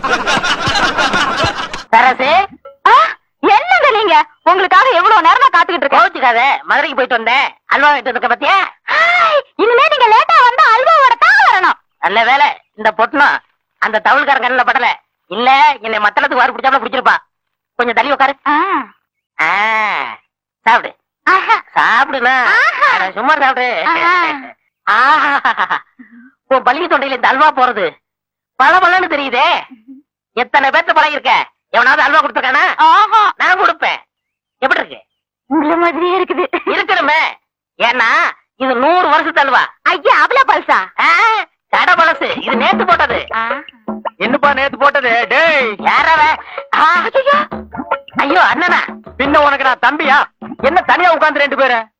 சரசு ஆ, என்னங்க நீங்க உங்களுக்காக எவ்வளவு நேரமா காத்துக்கிட்டு இருக்கேன் கோச்சுக்காத மதுரைக்கு போயிட்டு வந்தேன் அல்வா வாங்கிட்டு இருக்க பத்தியா ஹாய், இனிமே நீங்க லேட்டா வந்தா அல்வாவோட தான் வரணும் நல்ல வேலை இந்த பொட்டணும் அந்த தவுள்காரன் கண்ணில் படல இல்ல என்னை மத்தளத்துக்கு வாரி பிடிச்சாப்புல பிடிச்சிருப்பா கொஞ்சம் தள்ளி உட்காரு ஆ. ஆ, சாப்பிடு ஆஹா. சாப்பிடுனா ஆஹா. அட, சும்மா சாப்பிடு ஆஹா. ஆஹா. உன் பள்ளி தொண்டையில இந்த அல்வா போறது பல பலன்னு தெரியுதே எத்தனை பேர்த்த பழகி இருக்க எவனாவது அல்வா கொடுத்துருக்கானா ஆஹா. நான் கொடுப்பேன் எப்படி இருக்கு உங்கள மாதிரியே இருக்குது இருக்கணுமே ஏன்னா இது நூறு வருஷத்து அல்வா ஐயா அவ்வளவு பல்சா ஆ, கடை பழசு இது நேத்து போட்டது என்னப்பா நேத்து போட்டது டேய் யாரவ ஐயோ அண்ணனா பின்ன உனக்கு நான் தம்பியா என்ன தனியா உட்கார்ந்து ரெண்டு பேரும்